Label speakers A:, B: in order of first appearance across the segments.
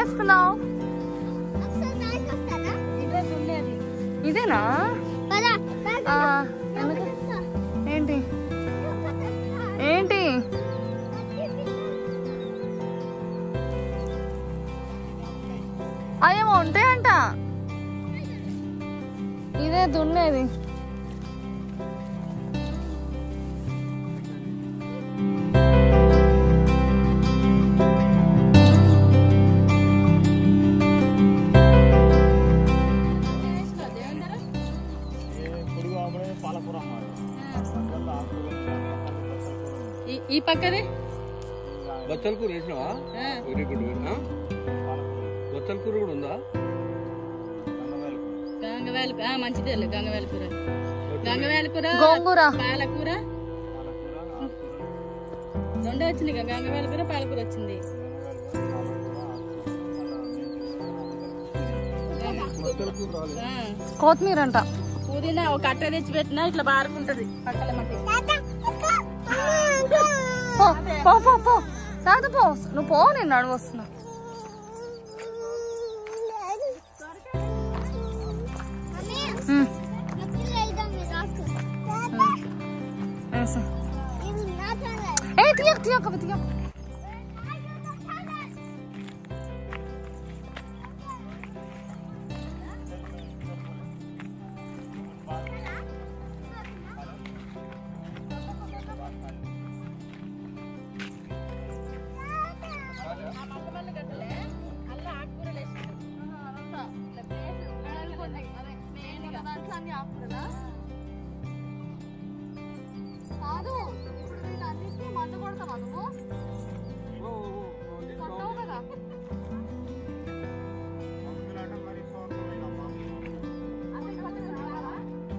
A: చేస్తున్నావు ఇదేనా ఆ, ఎందుకు ఏంటి ఏంటి అయ్యేమో ఉంటాయంట ఇదే దున్నేది
B: పొడుగు ఆకుడే పాలకూర అమ్మాలి అందువల్ల ఆకుకూర
C: ఈ- ఈ పక్కనే
D: బచ్చల కూర వేసినావా
C: ఆ,
D: వెరీ గుడ్
B: పాలకూర
D: బచ్చల కూర కూడా ఉందా
B: గంగవేలు
C: గంగవేల ఆ, మంచిదే గంగవేల కూర గంగవేల కూర
A: గోంగూర
C: పాలకూర
B: పాలకూర ఆకుకూర
C: రెండో వచ్చింది ఇక గంగవేల కూర పాలకూర వచ్చింది
D: బచ్చల కూర రాలేదు
C: ఆ,
A: కొత్తిమీర అంట
C: పుదీనా ఒక కట్ట తెచ్చి పెట్టినా ఇట్లా బారుకుంటది పక్కల మట్టి
A: పో పో పో పో తాత పో నువ్వు పో నేను నడువు వస్తున్నా ఉమ్, వేసా. ఏ తీయకు తీయకు అవి తీయకు కాదు వీటన్నిటికీ మందు కొడతావా నువ్వు కొట్టవు కదా అన్ని కొట్టగలవా?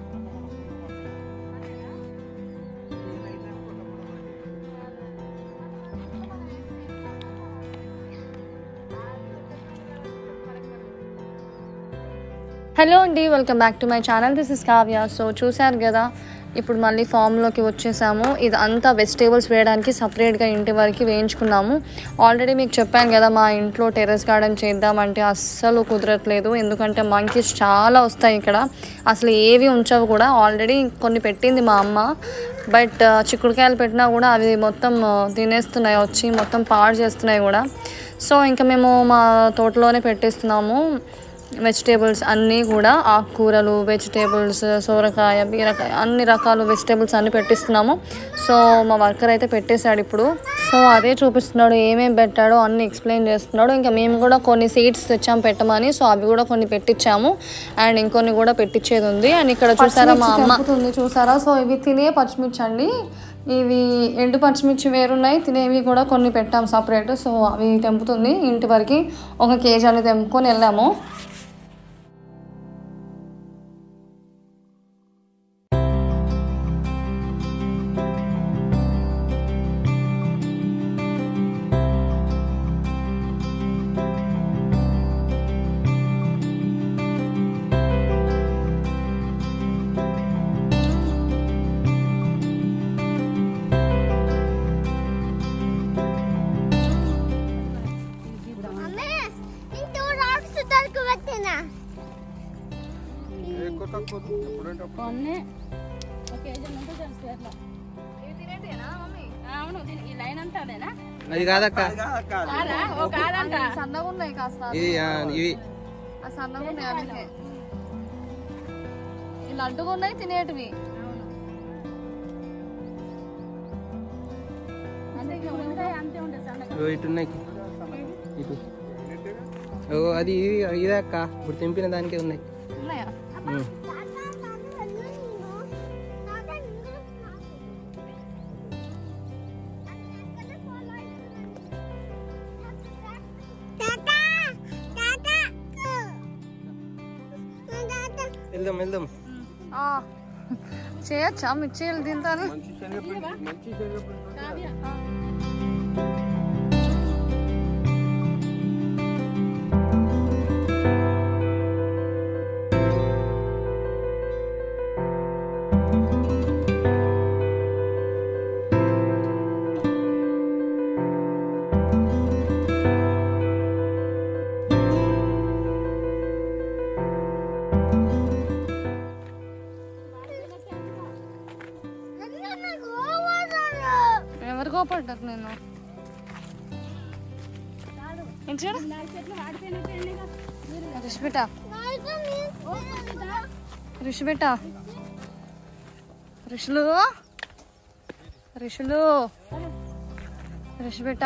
A: హలో అండి welcome back to my channel this is Kavya so చూశారు కదా ఇప్పుడు మళ్ళీ ఫామ్లోకి వచ్చేసాము ఇది అంతా వెజిటేబుల్స్ వేయడానికి సపరేట్గా ఇంటి వరకు వేయించుకున్నాము ఆల్రెడీ మీకు చెప్పాను కదా మా ఇంట్లో టెర్రస్ గార్డెన్ చేద్దామంటే అస్సలు కుదరట్లేదు ఎందుకంటే మంకీస్ చాలా వస్తాయి ఇక్కడ అసలు ఏవి ఉంచవు కూడా ఆల్రెడీ కొన్ని పెట్టింది మా అమ్మ బట్ చిక్కుడుకాయలు పెట్టినా కూడా అవి మొత్తం ఆ, తినేస్తున్నాయి వచ్చి మొత్తం పాడు చేస్తున్నాయి కూడా సో ఇంకా మేము మా తోటలోనే పెట్టేస్తున్నాము వెజిటేబుల్స్ అన్నీ కూడా ఆకుకూరలు వెజిటేబుల్స్ సోరకాయ బీరకాయ అన్ని రకాల వెజిటేబుల్స్ అన్ని పెట్టిస్తున్నాము సో మా వర్కర్ అయితే పెట్టేశాడు ఇప్పుడు సో అదే చూపిస్తున్నాడు ఏమేమి పెట్టాడో అన్ని ఎక్స్ప్లెయిన్ చేస్తున్నాడు ఇంకా మేము కూడా కొన్ని సీడ్స్ తెచ్చాము పెట్టమని సో అవి కూడా కొన్ని పెట్టించాము అండ్ ఇంకొన్ని కూడా పెట్టించేది ఉంది అండ్ ఇక్కడ చూసారా మా అమ్మ చూసారా సో ఇవి తినే పచ్చిమిర్చి అండి ఇవి ఎండు పచ్చిమిర్చి వేరున్నాయి తినేవి కూడా కొన్ని పెట్టాం సపరేట్ సో అవి తెంపుతుంది ఇంటి వరకు ఒక కేజీ అని తెంపుకొని వెళ్ళాము
C: కొన్ని ఒక కేజీ ఉంటే తెలుసు అట్లా అవును దీని ఈ లైన్ అంతా అదేనా
D: అది కాదక్క
C: కాదా ఓ కాదంట
A: సన్నగా ఉన్నాయి కాస్త
D: ఇది ఆ, ఇవి
A: ఆ సన్నగా ఉన్నాయి అందుకే ఈ లడ్డుగా ఉన్నాయి తినేటివి
C: అంతే ఇక ఉంటాయి అంతే ఉంటాయి సన్నగా
D: ఓ, ఇటు ఉన్నాయి ఇటు ఓ అది ఇది ఇదే అక్క ఇప్పుడు తెంపిన దానికే ఉన్నాయి
A: ఉన్నాయా
D: ఉమ్. వెళ్దాం వెళ్దాం
A: ఆ, చేయొచ్చా మిర్చీలు తింటారు
D: మంచి శనగపిండి మంచి శనగపిండి
C: కావ్య
A: ఏంటి చూడు రిషిబిట రిషిబిట ఋషులు ఋషులు ఋషిబిట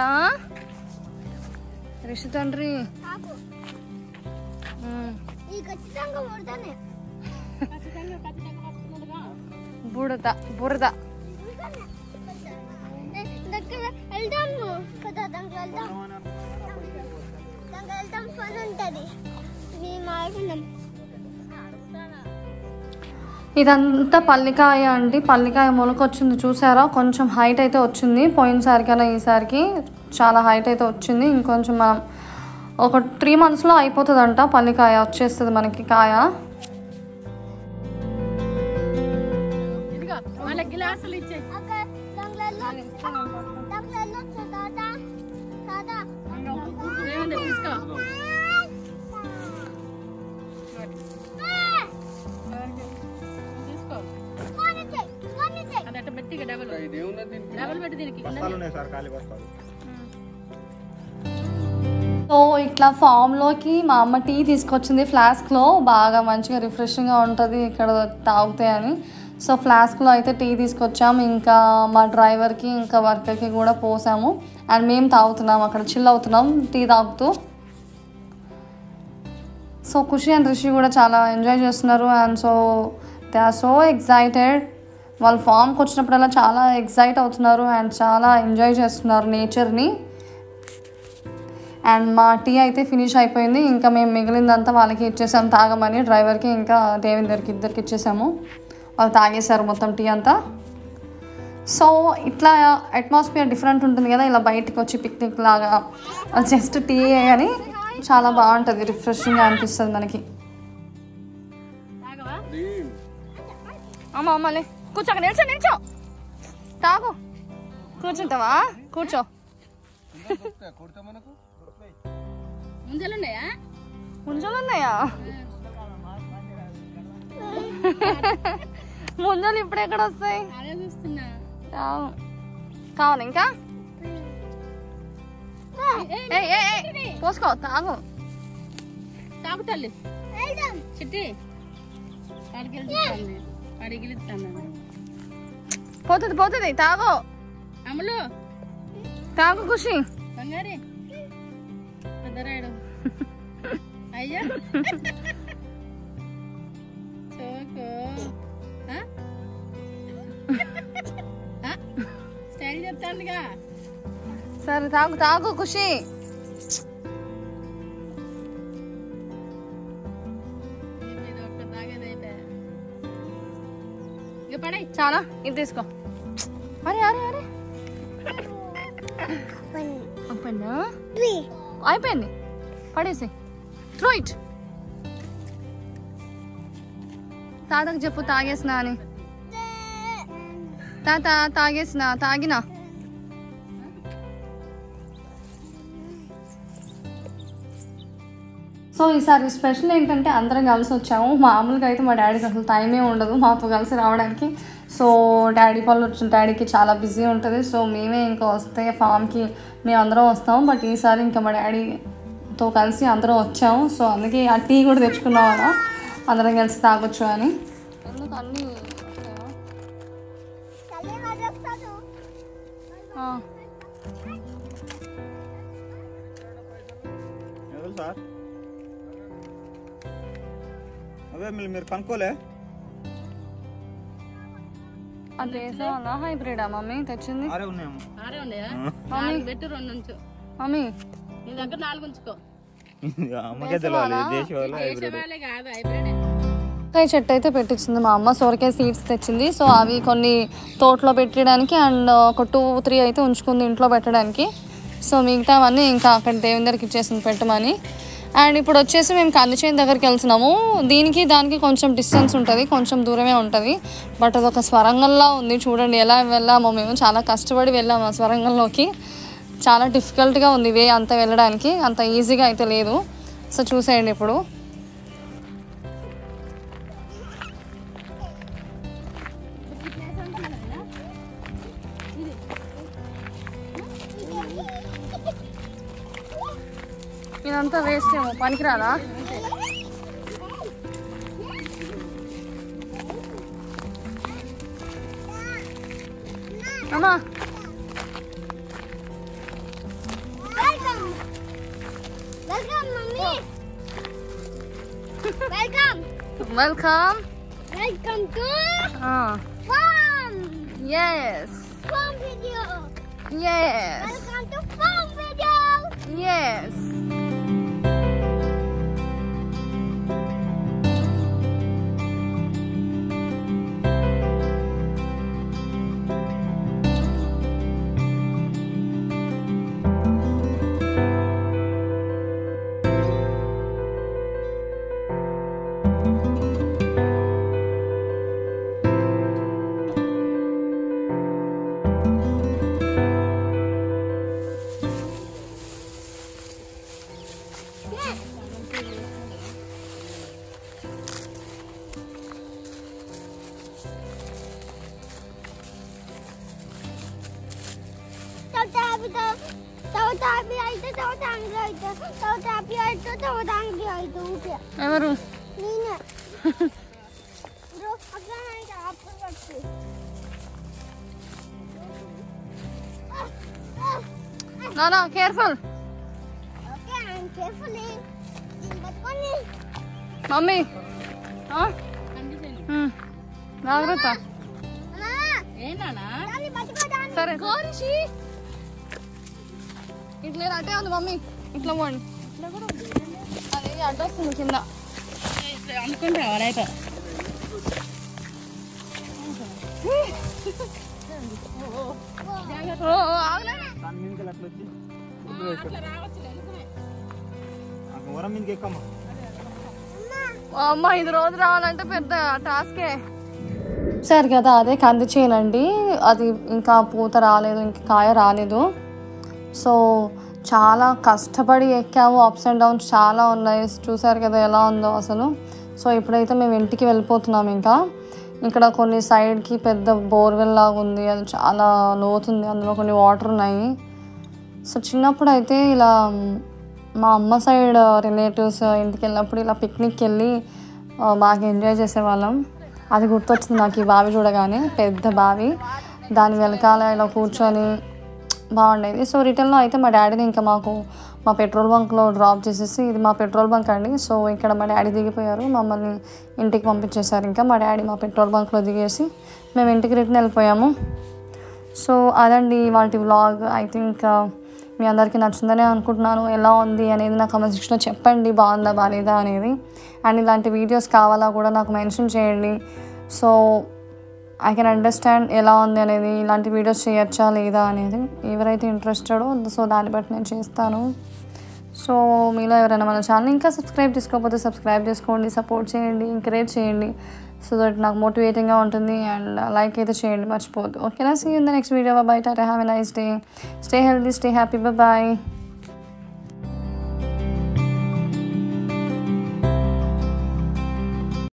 A: ఋషి తండ్రి ఉమ్. బుడద బురద
E: వెళ్దాము కదా దానికి వెళ్దాం దానికి వెళ్దాం పని ఉంటుంది మేము ఆడుకున్నాం
A: ఇదంతా పల్లికాయ అండి పల్లికాయ మొలకొచ్చింది చూసారా కొంచెం హైట్ అయితే వచ్చింది పోయినసారి కన్నా ఈసారికి చాలా హైట్ అయితే వచ్చింది ఇంకొంచెం మనం ఒక త్రీ మంత్స్లో అయిపోతుందంట పల్లికాయ వచ్చేస్తుంది మనకి కాయ
C: ఇదిగో వాళ్ళ గిలాసులు ఇచ్చే
E: అక్కడ దాంట్లో వెళ్ళొచ్చు దాంట్లో వెళ్ళొచ్చు తాత తాత
C: ఏముంది తీసుకో తీసుకో
E: పోనీచే పోనీచే
C: అది అట్ట పెట్టి ఇక డబల్
D: ఇదేమున్నది దీనికి?
C: డబల్ పెట్టి దీనికి
B: బస్తాలు ఉన్నాయి సార్ ఖాళీ బస్తాలు
A: సో ఇట్లా ఫామ్లోకి మా అమ్మ టీ తీసుకొచ్చింది ఫ్లాస్క్లో బాగా మంచిగా రిఫ్రెషింగ్గా ఉంటుంది ఇక్కడ తాగుతాయి అని సో ఫ్లాస్క్లో అయితే టీ తీసుకొచ్చాము ఇంకా మా డ్రైవర్కి ఇంకా వర్కర్కి కూడా పోసాము అండ్ మేము తాగుతున్నాం అక్కడ చిల్ అవుతున్నాం టీ తాగుతూ సో ఖుషి అండ్ రిషి కూడా చాలా ఎంజాయ్ చేస్తున్నారు and so they are so excited వాళ్ళు ఫామ్కి వచ్చినప్పుడల్లా చాలా ఎక్సైట్ అవుతున్నారు అండ్ చాలా ఎంజాయ్ చేస్తున్నారు నేచర్ని అండ్ మా టీ అయితే ఫినిష్ అయిపోయింది ఇంకా మేము మిగిలిందంతా వాళ్ళకి ఇచ్చేసాం తాగమని డ్రైవర్కి ఇంకా దేవేందర్కి ఇద్దరికి ఇచ్చేసాము వాళ్ళు తాగేశారు మొత్తం టీ అంతా సో ఇట్లా అట్మాస్ఫియర్ డిఫరెంట్ ఉంటుంది కదా ఇలా బయటకు వచ్చి పిక్నిక్ లాగా జస్ట్ టీ కానీ చాలా బాగుంటుంది రిఫ్రెషింగ్గా అనిపిస్తుంది మనకి
C: తాగవా
A: అమ్మ అమ్మలే కూర్చో అక్కడ నిల్చో నిల్చో తాగు కూర్చుంటావా కూర్చో
D: కొడతా మనకు
C: ముంజలు ఉన్నాయా
A: ముంజలు ఉన్నాయా ముంజలు ఇప్పుడు ఎక్కడ వస్తాయి
C: అదే చూస్తున్నా
A: రావు కావాలి ఇంకా ఏయ్, ఏయ్, ఏయ్, పోసుకో తాగు
C: తాగు తల్లి
E: వెళ్దాం
C: చిట్టి వాడికి వెళ్తాను వాడికి వెళ్తాను
A: పోతుంది పోతుంది తాగు
C: అమలు
A: తాగు ఖుషి
C: బంగారి పెద్దరాయుడు అయ్యా చోకు ఆ? ఆ? స్టైల్ చెప్తానుగా
A: సరే తాగు తాగు ఖుషి
C: ఇది ఒక్క తాగేదైతే ఇక పడాయి
A: చాలా ఇది తీసుకో అరే అరే అరే
E: వన్
A: అప్పన్నా
E: త్రీ
A: అయిపోయింది పడేసి త్రో ఇట్ తాతకు చెప్పు తాగేసినా అని తాత తాగేసిన తాగినా సో ఈసారి స్పెషల్ ఏంటంటే అందరం కలిసి వచ్చాము మామూలుగా అయితే మా డాడీకి అసలు టైమే ఉండదు మాతో కలిసి రావడానికి సో డాడీ వాళ్ళు వచ్చిన డాడీకి చాలా బిజీ ఉంటుంది సో మేమే ఇంకా వస్తే ఫామ్కి మేము అందరం వస్తాము బట్ ఈసారి ఇంకా మా డాడీతో కలిసి అందరం వచ్చాము సో అందుకే ఆ టీ కూడా తెచ్చుకున్నాం అలా అందరం కలిసి తాగొచ్చు అని ఎందుకు అన్నీ
E: తల్లి వదిలేస్తాను
B: ఎవరు సార్ అదే మీరు మీరు కనుక్కోలే
A: అది వేసావా హైబ్రిడా మమ్మీ తెచ్చింది
B: ఆరే ఉన్నాయేమో
C: ఆరే ఉన్నాయా నాలుగు పెట్టు రెండు ఉంచు
A: మమ్మీ
C: నీ దగ్గర నాలుగు ఉంచుకో
B: అమ్మకే తెలియాలి దేశీ వాళ్ళు
C: దేశ వాళ్ళే కాదు హైబ్రిడ్
A: సొరకాయ చెట్టు అయితే పెట్టించింది మా అమ్మ సొరకాయ సీడ్స్ తెచ్చింది సో అవి కొన్ని తోటలో పెట్టడానికి అండ్ ఒక టూ త్రీ అయితే ఉంచుకుంది ఇంట్లో పెట్టడానికి సో మిగతావన్నీ ఇంకా అక్కడ దేవేందర్కి ఇచ్చేసింది పెట్టమని అండ్ ఇప్పుడు వచ్చేసి మేము కందిచేని దగ్గరికి వెళ్తున్నాము దీనికి దానికి కొంచెం డిస్టెన్స్ ఉంటుంది కొంచెం దూరమే ఉంటుంది బట్ అదొక స్వరంగంలా ఉంది చూడండి ఎలా వెళ్ళామో మేము చాలా కష్టపడి వెళ్ళాము ఆ స్వరంగంలోకి చాలా డిఫికల్ట్గా ఉంది వే అంత వెళ్ళడానికి అంత ఈజీగా అయితే లేదు సో చూసేయండి ఇప్పుడు ఇదంతా వేస్ట్ ఏమో పనికిరాదా అమ్మా
E: Welcome. Welcome, mommy. Welcome.
A: Welcome
E: Welcome to farm.
A: Yes
E: Farm video.
A: Yes
E: Welcome to farm video.
A: Yes
E: Tawtabi tawtabi అయితే tawtangi అయితే tawtabi అయితే tawtangi అయితే ఊకే
A: ఎవరు
E: నేనే బ్రో అక్కడ అయితే అప్పుడు వచ్చి
A: నానా కేర్ఫుల్
E: ఓకే ఐఎమ్ కేర్ఫుల్లీ దీన్ని పట్టుకొని
A: మమ్మీ ఆ?
C: కండిషన్
A: ఉమ్. జాగ్రత్త
E: అమ్మా
C: ఏంటన్నా
E: దాన్ని పట్టుకో దాన్ని
A: సరే ఇట్లా అటే ఉంది మమ్మీ ఇట్లా పోండి అది అడ్రస్ ఉంది కింద
C: అనుకుంటా వాడైతే
A: ఓ, ఓ, ఆగలే.
B: దాని మీదకి అట్లా వచ్చి ఆ వరం మీదకి ఎక్కమ్మా
A: ఓ అమ్మ ఇది రోజు రావాలంటే పెద్ద టాస్కే సరే కదా అదే కంది చేనండి అది ఇంకా పూత రాలేదు ఇంకా కాయ రాలేదు సో చాలా కష్టపడి ఎక్కాము అప్స్ అండ్ డౌన్స్ చాలా ఉన్నాయి చూసారు కదా ఎలా ఉందో అసలు సో ఇప్పుడైతే మేము ఇంటికి వెళ్ళిపోతున్నాం ఇంకా ఇక్కడ కొన్ని సైడ్కి పెద్ద బోర్వెల్ లాగా ఉంది అది చాలా లోతుంది అందులో కొన్ని వాటర్ ఉన్నాయి సో చిన్నప్పుడు అయితే ఇలా మా అమ్మ సైడ్ రిలేటివ్స్ ఇంటికి వెళ్ళినప్పుడు ఇలా పిక్నిక్కి వెళ్ళి ఆ, బాగా ఎంజాయ్ చేసేవాళ్ళం అది గుర్తొచ్చింది నాకు ఈ బావి చూడగానే పెద్ద బావి దాని వెనకాల ఇలా కూర్చొని బాగుండేది సో రిటర్న్లో అయితే మా డాడీని ఇంకా మాకు మా పెట్రోల్ బంక్లో డ్రాప్ చేసేసి ఇది మా పెట్రోల్ బంక్ అండి సో ఇక్కడ మా డాడీ దిగిపోయారు మమ్మల్ని ఇంటికి పంపించేశారు ఇంకా మా డాడీ మా పెట్రోల్ బంక్లో దిగేసి మేము ఇంటికి రిటర్న్ వెళ్ళిపోయాము సో అదండి వాటి వ్లాగ్ ఐ థింక్ మీ అందరికీ నచ్చిందనే అనుకుంటున్నాను ఎలా ఉంది అనేది నా కమెంట్ సెక్షన్లో చెప్పండి బాగుందా బాగాలేదా అనేది అండ్ ఇలాంటి వీడియోస్ కావాలా కూడా నాకు మెన్షన్ చేయండి సో ఐ కెన్ అండర్స్టాండ్ ఎలా ఉంది అనేది ఇలాంటి వీడియోస్ చేయొచ్చా లేదా అనేది ఎవరైతే ఇంట్రెస్టెడో సో దాన్ని బట్టి నేను చేస్తాను సో మీలో ఎవరైనా మన ఛానల్ ఇంకా సబ్స్క్రైబ్ చేసుకోకపోతే సబ్స్క్రైబ్ చేసుకోండి సపోర్ట్ చేయండి ఎంకరేజ్ చేయండి సో దట్ నాకు మోటివేటింగ్గా ఉంటుంది అండ్ లైక్ అయితే చేయండి మర్చిపోవద్దు ఓకేనా see in the next video bye tata have a nice day stay healthy stay happy bye